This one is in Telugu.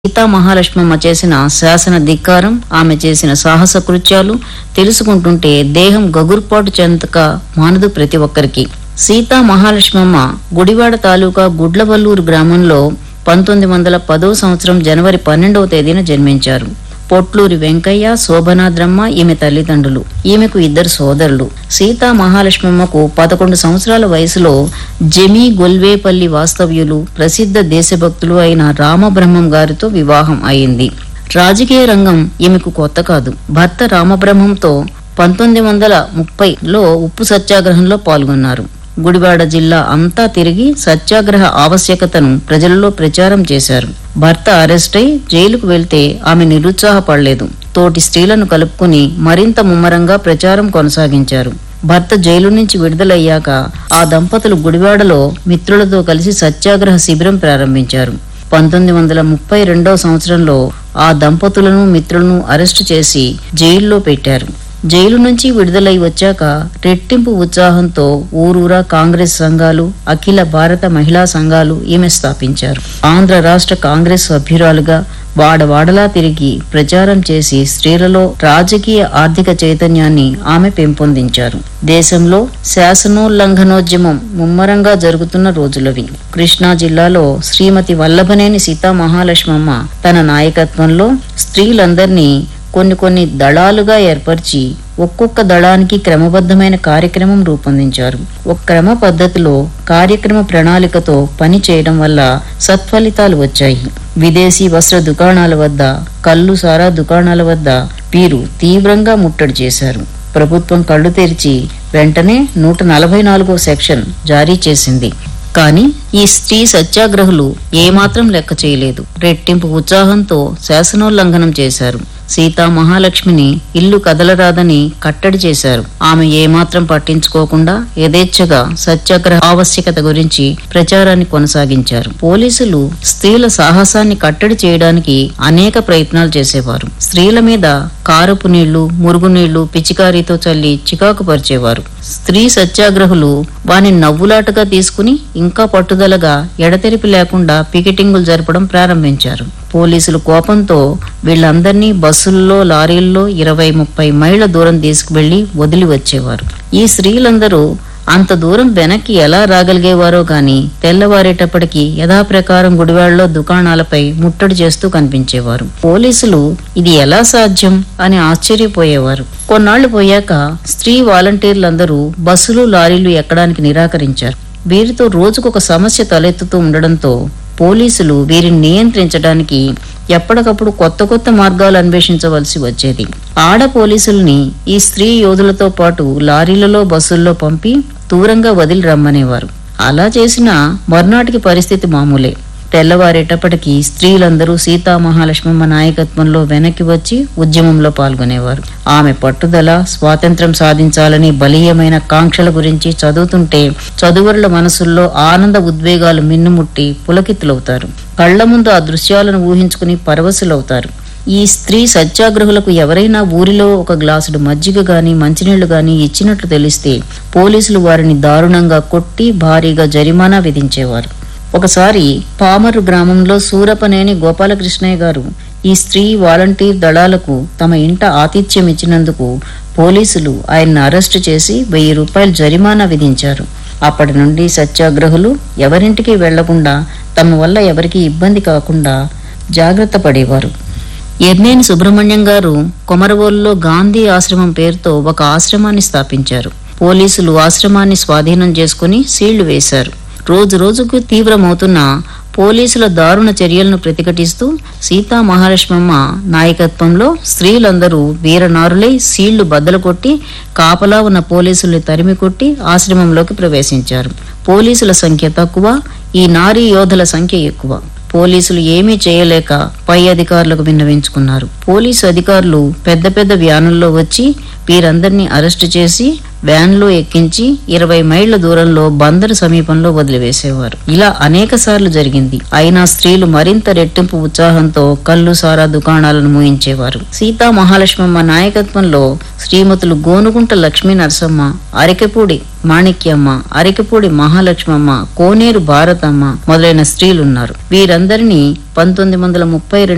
సీతా మహాలక్ష్మమ్మ చేసిన శాసన ధిక్కారం ఆమె చేసిన సాహస కృత్యాలు తెలుసుకుంటుంటే దేహం గగుర్పాటు చెందక మానదు ప్రతి ఒక్కరికి సీతా మహాలక్ష్మమ్మ గుడివాడ తాలూకా గుడ్లవల్లూరు గ్రామంలో పంతొమ్మిది వందల పదో సంవత్సరం జనవరి పన్నెండవ తేదీన జన్మించారు పొట్లూరి వెంకయ్య శోభనాద్రమ్మ ఈమె తల్లిదండ్రులు ఈమెకు ఇద్దరు సోదరులు సీతా మహాలక్ష్మమ్మకు పదకొండు సంవత్సరాల వయసులో జమీ గొల్వేపల్లి వాస్తవ్యులు ప్రసిద్ధ దేశభక్తులు అయిన రామబ్రహ్మం గారితో వివాహం అయింది రాజకీయ రంగం ఈమెకు కొత్త కాదు భర్త రామబ్రహ్మంతో పంతొమ్మిది వందల ముప్పైలో ఉప్పు సత్యాగ్రహంలో పాల్గొన్నారు గుడివాడ జిల్లా అంతా తిరిగి సత్యాగ్రహ ఆవశ్యకతను ప్రజలలో ప్రచారం చేశారు భర్త అరెస్ట్ అయి జైలుకు వెళ్తే ఆమె నిరుత్సాహపడలేదు తోటి స్త్రీలను కలుపుకుని మరింత ముమ్మరంగా ప్రచారం కొనసాగించారు భర్త జైలు నుంచి విడుదలయ్యాక ఆ దంపతులు గుడివాడలో మిత్రులతో కలిసి సత్యాగ్రహ శిబిరం ప్రారంభించారు పంతొమ్మిది వందల ముప్పై రెండవ సంవత్సరంలో ఆ దంపతులను మిత్రులను అరెస్టు చేసి జైల్లో పెట్టారు జైలు నుంచి విడుదలై వచ్చాక రెట్టింపు ఉత్సాహంతో ఊరూరా కాంగ్రెస్ సంఘాలు అఖిల భారత మహిళా సంఘాలు ఈమె స్థాపించారు ఆంధ్ర రాష్ట్ర కాంగ్రెస్ సభ్యురాలుగా వాడవాడలా తిరిగి ప్రచారం చేసి స్త్రీలలో రాజకీయ ఆర్థిక చైతన్యాన్ని ఆమె పెంపొందించారు దేశంలో శాసనోల్లంఘనోద్యమం ముమ్మరంగా జరుగుతున్న రోజులవి కృష్ణా జిల్లాలో శ్రీమతి వల్లభనేని సీతా మహాలక్ష్మమ్మ తన నాయకత్వంలో స్త్రీలందరినీ కొన్ని కొన్ని దళాలుగా ఏర్పరిచి ఒక్కొక్క దళానికి క్రమబద్ధమైన కార్యక్రమం రూపొందించారు ఒక క్రమ పద్ధతిలో కార్యక్రమ ప్రణాళికతో పని చేయడం వల్ల సత్ఫలితాలు వచ్చాయి విదేశీ వస్త్ర దుకాణాల వద్ద కళ్ళు సారా దుకాణాల వద్ద వీరు తీవ్రంగా ముట్టడి చేశారు ప్రభుత్వం కళ్ళు తెరిచి వెంటనే నూట నలభై నాలుగో సెక్షన్ జారీ చేసింది కానీ ఈ స్త్రీ సత్యాగ్రహులు ఏమాత్రం లెక్క చేయలేదు రెట్టింపు ఉత్సాహంతో శాసనోల్లంఘనం చేశారు సీతా మహాలక్ష్మిని ఇల్లు కదలరాదని కట్టడి చేశారు ఆమె ఏమాత్రం పట్టించుకోకుండా యథేచ్ఛగా సత్యాగ్రహ ఆవశ్యకత గురించి ప్రచారాన్ని కొనసాగించారు పోలీసులు స్త్రీల సాహసాన్ని కట్టడి చేయడానికి అనేక ప్రయత్నాలు చేసేవారు స్త్రీల మీద కారపు నీళ్లు మురుగునీళ్లు పిచికారీతో చల్లి చికాకు పరిచేవారు స్త్రీ సత్యాగ్రహులు వాని నవ్వులాటగా తీసుకుని ఇంకా పట్టుదలగా ఎడతెరిపి లేకుండా పికెటింగులు జరపడం ప్రారంభించారు పోలీసులు కోపంతో వీళ్ళందరినీ బస్సుల్లో లారీల్లో ఇరవై ముప్పై మైళ్ళ దూరం తీసుకువెళ్లి వదిలి వచ్చేవారు ఈ స్త్రీలందరూ అంత దూరం వెనక్కి ఎలా రాగలిగేవారో గాని తెల్లవారేటప్పటికి యథాప్రకారం గుడివాడలో దుకాణాలపై ముట్టడి చేస్తూ కనిపించేవారు పోలీసులు ఇది ఎలా సాధ్యం అని ఆశ్చర్యపోయేవారు కొన్నాళ్లు పోయాక స్త్రీ వాలంటీర్లందరూ బస్సులు లారీలు ఎక్కడానికి నిరాకరించారు వీరితో రోజుకొక సమస్య తలెత్తుతూ ఉండడంతో పోలీసులు వీరిని నియంత్రించడానికి ఎప్పటికప్పుడు కొత్త కొత్త మార్గాలు అన్వేషించవలసి వచ్చేది ఆడ పోలీసుల్ని ఈ స్త్రీ యోధులతో పాటు లారీలలో బస్సుల్లో పంపి దూరంగా వదిలి రమ్మనేవారు అలా చేసిన మర్నాటికి పరిస్థితి మామూలే తెల్లవారేటప్పటికి స్త్రీలందరూ సీతా మహాలక్ష్మమ్మ నాయకత్వంలో వెనక్కి వచ్చి ఉద్యమంలో పాల్గొనేవారు ఆమె పట్టుదల స్వాతంత్రం సాధించాలని బలీయమైన కాంక్షల గురించి చదువుతుంటే చదువరుల మనసుల్లో ఆనంద ఉద్వేగాలు మిన్నుముట్టి పులకిత్తులవుతారు కళ్ల ముందు ఆ దృశ్యాలను ఊహించుకుని పరవశులవుతారు ఈ స్త్రీ సత్యాగ్రహులకు ఎవరైనా ఊరిలో ఒక గ్లాసుడు మజ్జిగ గాని మంచినీళ్లు గాని ఇచ్చినట్లు తెలిస్తే పోలీసులు వారిని దారుణంగా కొట్టి భారీగా జరిమానా విధించేవారు ఒకసారి పామరు గ్రామంలో సూరపనేని గోపాలకృష్ణయ్య గారు ఈ స్త్రీ వాలంటీర్ దళాలకు తమ ఇంట ఆతిథ్యం ఇచ్చినందుకు పోలీసులు ఆయన్ని అరెస్టు చేసి వెయ్యి రూపాయలు జరిమానా విధించారు అప్పటి నుండి సత్యాగ్రహులు ఎవరింటికి వెళ్లకుండా తమ వల్ల ఎవరికి ఇబ్బంది కాకుండా జాగ్రత్త పడేవారు ఎర్నేని సుబ్రహ్మణ్యం గారు కొమరవోలులో గాంధీ ఆశ్రమం పేరుతో ఒక ఆశ్రమాన్ని స్థాపించారు పోలీసులు ఆశ్రమాన్ని స్వాధీనం చేసుకుని సీళ్లు వేశారు రోజు రోజుకు తీవ్రమవుతున్న పోలీసుల దారుణ చర్యలను ప్రతిఘటిస్తూ సీతా మహాలక్ష్మమ్మ నాయకత్వంలో స్త్రీలందరూ వీరనారులై సీళ్లు బద్దలు కొట్టి కాపలా ఉన్న పోలీసుల్ని తరిమి కొట్టి ఆశ్రమంలోకి ప్రవేశించారు పోలీసుల సంఖ్య తక్కువ ఈ నారీ యోధుల సంఖ్య ఎక్కువ పోలీసులు ఏమీ చేయలేక పై అధికారులకు విన్నవించుకున్నారు పోలీసు అధికారులు పెద్ద పెద్ద వ్యానుల్లో వచ్చి వీరందరినీ అరెస్టు చేసి వ్యాన్లో ఎక్కించి ఇరవై మైళ్ల దూరంలో బందరు సమీపంలో వదిలివేసేవారు ఇలా అనేక సార్లు జరిగింది అయినా స్త్రీలు మరింత రెట్టింపు ఉత్సాహంతో కళ్ళు సారా దుకాణాలను మూయించేవారు సీతా మహాలక్ష్మమ్మ నాయకత్వంలో శ్రీమతులు గోనుగుంట లక్ష్మీ నరసమ్మ అరికెపూడి మాణిక్యమ్మ అరికెపూడి మహాలక్ష్మమ్మ కోనేరు భారతమ్మ మొదలైన స్త్రీలున్నారు వీరందరినీ పంతొమ్మిది వందల ముప్పై